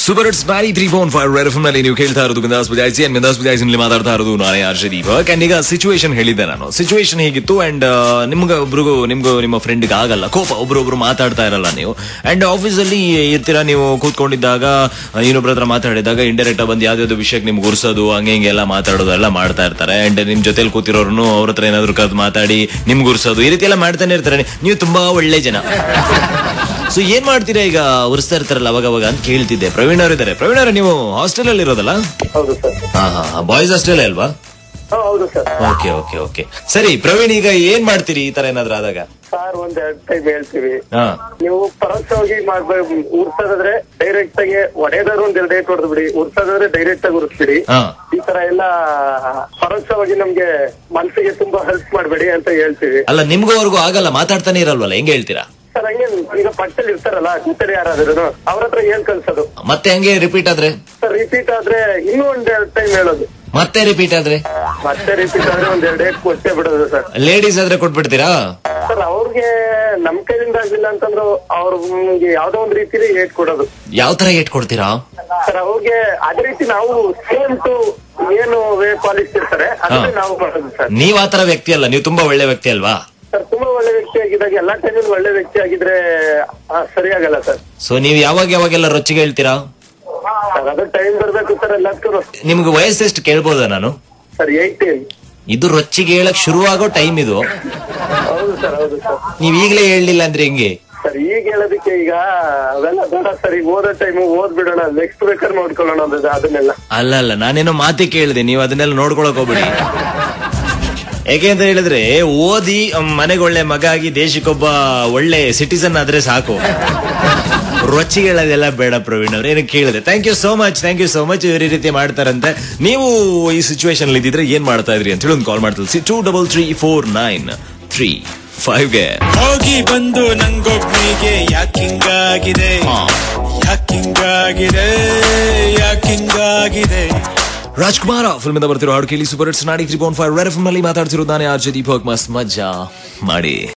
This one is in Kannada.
ಸೂಪರ್ ಇಟ್ಸ್ ಬ್ಯಾರಿ three point five red F ನಲ್ಲಿ ನೀವು ಕೇಳ್ತಾ ಇರೋದು ಬಿಂದಾಸ್ ಬುಜಾಯಿಸಿ ಅಂಡ್ ಬಿಂದಾಸ್ ಬುಜಾಯಿಸಿನಲ್ಲಿ ಮಾತಾಡ್ತಾ ಇರೋದು ನಾನೇ ಆರ್ಷ ದೀಪಕ್ ಅಂಡ್ ಈಗ ಸಿಚುವೇಶನ್ ಹೇಳಿದ್ದೆ ನಾನು ಸಿಚುವೇಶನ್ ಹೇಗಿತ್ತು ಅಂಡ್ ನಿಮ್ಗೆ ಒಬ್ರಿಗೂ ನಿಮ್ಗೂ ನಿಮ್ಮ ಫ್ರೆಂಡ್ಗೆ ಆಗಲ್ಲ ಕೋಪ ಒಬ್ರೊಬ್ರು ಮಾತಾಡ್ತಾ ಇರಲ್ಲ ನೀವು ಅಂಡ್ ಆಫೀಸ್ ಅಲ್ಲಿ ಇರ್ತೀರಾ ನೀವು ಕೂತ್ಕೊಂಡಿದ್ದಾಗ ಇನ್ನೊಬ್ರ ಹತ್ರ ಮಾತಾಡಿದಾಗ ಇಂಡೈರೆಕ್ಟ್ ಬಂದು ಯಾವ್ದಾವ್ದು ವಿಷಯಕ್ಕೆ ನಿಮ್ಗೆ ಗುರ್ಸೋದು ಹಂಗೆ ಹಿಂಗೆ ಎಲ್ಲ ಮಾತಾಡೋದು ಎಲ್ಲ ಮಾಡ್ತಾ ಇರ್ತಾರೆ ಅಂಡ್ ನಿಮ್ ಜೊತೆಲಿ ಕೂತಿರೋರ್ನು ಅವ್ರ ಹತ್ರ ಏನಾದ್ರು ಕರೆದು ಮಾತಾಡಿ ನಿಮ್ಗೆ ಗುರ್ಸೋದು ಈ ರೀತಿ ಎಲ್ಲ ಮಾಡ್ತಾನೆ ಇರ್ತಾರೆ ನೀವು ತುಂಬಾ ಒಳ್ಳೆ ಜನ ಸೊ ಏನ್ ಮಾಡ್ತೀರಾ ಈಗ ಉರಿಸ್ತಾ ಇರ್ತಾರಲ್ಲ ಅವಾಗ ಅವಾಗ ಅಂತ ಕೇಳ್ತಿದ್ದೆ ಪ್ರವೀಣ್ ಅವ್ರು ಇದಾರೆ ಪ್ರವೀಣ್ ಅವ್ರೆ ನೀವು ಹಾಸ್ಟೆಲ್ ಅಲ್ಲಿ ಇರೋದಲ್ಲ ಹೌದು ಸರ್ ಹಾ ಹಾ ಬಾಯ್ಸ್ ಹಾಸ್ಟೆಲ್ ಅಲ್ವಾ ಹಾ, ಹೌದು ಸರ್ ಓಕೆ ಓಕೆ ಓಕೆ ಸರಿ ಪ್ರವೀಣ್ ಈಗ ಏನ್ ಮಾಡ್ತೀರಿ ಈ ತರ ಏನಾದ್ರು ಆದಾಗ ಸಾರ್ ಒಂದ್ ಎರಡ್ ಟೈಮ್ ಹೇಳ್ತೀವಿ ಹಾ ನೀವು ಪರೋಕ್ಷವಾಗಿ ಮಾಡ್ಬೇಕು ಉರ್ಸೋದಾದ್ರೆ ಡೈರೆಕ್ಟ್ ಆಗಿ ಒಡೆದಾದ್ರು ಒಂದ್ ಎರಡು ಡೇಟ್ ಹೊಡೆದು ಬಿಡಿ ಉರ್ಸೋದಾದ್ರೆ ಡೈರೆಕ್ಟ್ ಆಗಿ ಉರ್ಸ್ಬಿಡಿ ಹಾ ಈ ತರ ಎಲ್ಲ ಪರೋಕ್ಷವಾಗಿ ನಮ್ಗೆ ಮನ್ಸಿಗೆ ತುಂಬಾ ಹೆಲ್ಪ್ ಮಾಡ್ಬೇಡಿ ಅಂತ ಹೇಳ್ತೀವಿ ಅಲ್ಲ ನಿಮ್ಗೂ ಅವ್ರಿಗೂ ಆಗಲ್ಲ ಮಾತಾಡ್ತಾನೆ ಇರಲ್ವಲ್ಲ ಹೆಂಗ್ ಹೇಳ್ತೀರಾ ಸರ್ ಹಂಗೆ ಈಗ ಪಕ್ಕದಲ್ಲಿ ಇರ್ತಾರಲ್ಲ ಜೊತೆ ಯಾರಾದ್ರೂ ಅವ್ರ ಹತ್ರ ಏನ್ ಕಲ್ಸೋದು ಮತ್ತೆ ಹಂಗೆ ರಿಪೀಟ್ ಆದ್ರೆ ಸರ್ ರಿಪೀಟ್ ಆದ್ರೆ ಇನ್ನೂ ಒಂದ್ ಎರಡ್ ಟೈಮ್ ಹೇಳೋದು ಮತ್ತೆ ರಿಪೀಟ್ ಆದ್ರೆ ಮತ್ತೆ ರಿಪೀಟ್ ಆದ್ರೆ ಒಂದ್ ಎರಡ್ ಡೇಟ್ ಕೊಟ್ಟೆ ಬಿಡೋದು ಸರ್ ಲೇಡೀಸ್ ಆದ್ರೆ ಕೊಟ್ಬಿಡ್ತೀರಾ ಸರ್ ಅವ್ರಿಗೆ ನಮ್ ಕೈಲಿಂದ ಆಗಿಲ್ಲ ಅಂತಂದ್ರು ಅವ್ರಿಗೆ ಯಾವ್ದೋ ಒಂದ್ ರೀತಿಲಿ ಏಟ್ ಕೊಡೋದು ಯಾವ ತರ ಏಟ್ ಕೊಡ್ತೀರಾ ಸರ್ ಅವ್ರಿಗೆ ಅದೇ ರೀತಿ ನಾವು ಸೇಮ್ ಟು ಏನು ವೇ ಪಾಲಿಸಿ ಇರ್ತಾರೆ ಅದನ್ನೇ ಹಾ. ನಾವು ಮಾಡೋದು ಸರ್ ನೀವ್ ಆ ತರ ವ್ಯಕ್ತಿ ಅಲ್ಲ ನೀವು ತುಂಬಾ ಒಳ್ಳೆ ವ್ಯಕ್ತಿ ಅಲ್ವಾ ಸರ್ ತುಂಬಾ ಒಳ್ಳೆ ವ್ಯಕ್ತಿ ಆಗಿದಾಗ ಎಲ್ಲಾ ಟೈಮಲ್ಲಿ ಒಳ್ಳೆ ವ್ಯಕ್ತಿ ಆಗಿದ್ರೆ ಆ, ಸರಿಯಾಗಲ್ಲ ಸರ್ ಸೊ ನೀವ್ ಯಾವಾಗ ಯಾವಾಗೆಲ್ಲ ರೊಚ್ಚಿಗೆ ಹೇಳ್ತೀರಾ ಸರ್ ಅದು ಟೈಮ್ ಬರ್ಬೇಕು ಸರ್ ಎಲ್ಲದಕ್ಕೂ ನಿಮ್ಗೆ ವಯಸ್ಸೆಷ್ಟು ಕೇಳ್ಬೋದಾ ನಾನು ಸರ್ ಏಯ್ಟೀನ್ ಇದು ರೊಚ್ಚಿಗೆ ಹೇಳಕ್ ಶುರುವಾಗೋ ಟೈಮ್ ಇದು ಹೌದು ಸರ್ ಹೌದು ಸರ್ ನೀವ್ ಈಗ್ಲೇ ಹೇಳಲಿಲ್ಲ ಅಂದ್ರೆ ಹೆಂಗೆ ಸರ್ ಈಗ ಹೇಳೋದಕ್ಕೆ ಈಗ ಅವೆಲ್ಲ ಬೇಡ ಸರ್ ಈಗ ಓದೋ ಟೈಮ್ ಓದ್ ಬಿಡೋಣ ನೆಕ್ಸ್ಟ್ ಬೇಕಾದ್ರೆ ನೋಡ್ಕೊಳ್ಳೋಣ ಅನ್ನೋದು ಅದನ್ನೆಲ್ಲ ಅಲ್ಲ ಅಲ್ಲ ನಾನೇನೋ ಮಾತಿ ಕೇಳಿದೆ ನೀವು ಅದನ್ನೆಲ್ಲ ನೋಡ್ಕೊಳಕ್ ಹೋಗ್ಬಿಡಿ ಯಾಕೆ ಅಂತ ಹೇಳಿದ್ರೆ ಓದಿ ಅಮ್, ಮನೆಗೊಳ್ಳೆ ಮಗ ಆಗಿ ದೇಶಕ್ಕೊಬ್ಬ ಒಳ್ಳೆ ಸಿಟಿಸನ್ ಆದ್ರೆ ಸಾಕು ರೊಚ್ಚಿಗಳದೆಲ್ಲ ಬೇಡ ಪ್ರವೀಣ್ ಅವ್ರು ಏನಕ್ಕೆ ಕೇಳಿದೆ thank you so much thank you so much ಇವ್ರ ಈ ರೀತಿ ಮಾಡ್ತಾರಂತೆ ನೀವು ಈ ಸಿಚುವೇಶನ್ ಅಲ್ಲಿ ಇದ್ದಿದ್ರೆ ಏನ್ ಮಾಡ್ತಾ ಇದ್ರಿ ಅಂತ ಹೇಳಿ ಒಂದು ಕಾಲ್ ಮಾಡ್ತೀವಿ two double three four nine three ಫೈವ್ಗೆ ಹೋಗಿ ಬಂದು ನಂಗೊಬ್ನಿಗೆ ಯಾಕಿಂಗಾಗಿದೆ ಹಾ. ಯಾಕಿಂಗಾಗಿದೆ ಯಾಕಿಂಗಾಗಿದೆ ರಾಜ್ಕುಮಾರ ಫಿಲ್ಮ್ ಇಂದ ಬರ್ತಿರೋ ಹಾಡು ಕೇಳಿ ಸೂಪರ್ ಹಿಟ್ಸ್ ನಾಡಿ three point five red F ನಲ್ಲಿ ಮಾತಾಡ್ತಿರೋದು ನಾನೇ ಆರ್ಜೆ ದೀಪಕ್ ಮಸ್ತ್ ಮಜಾ ಮಾಡಿ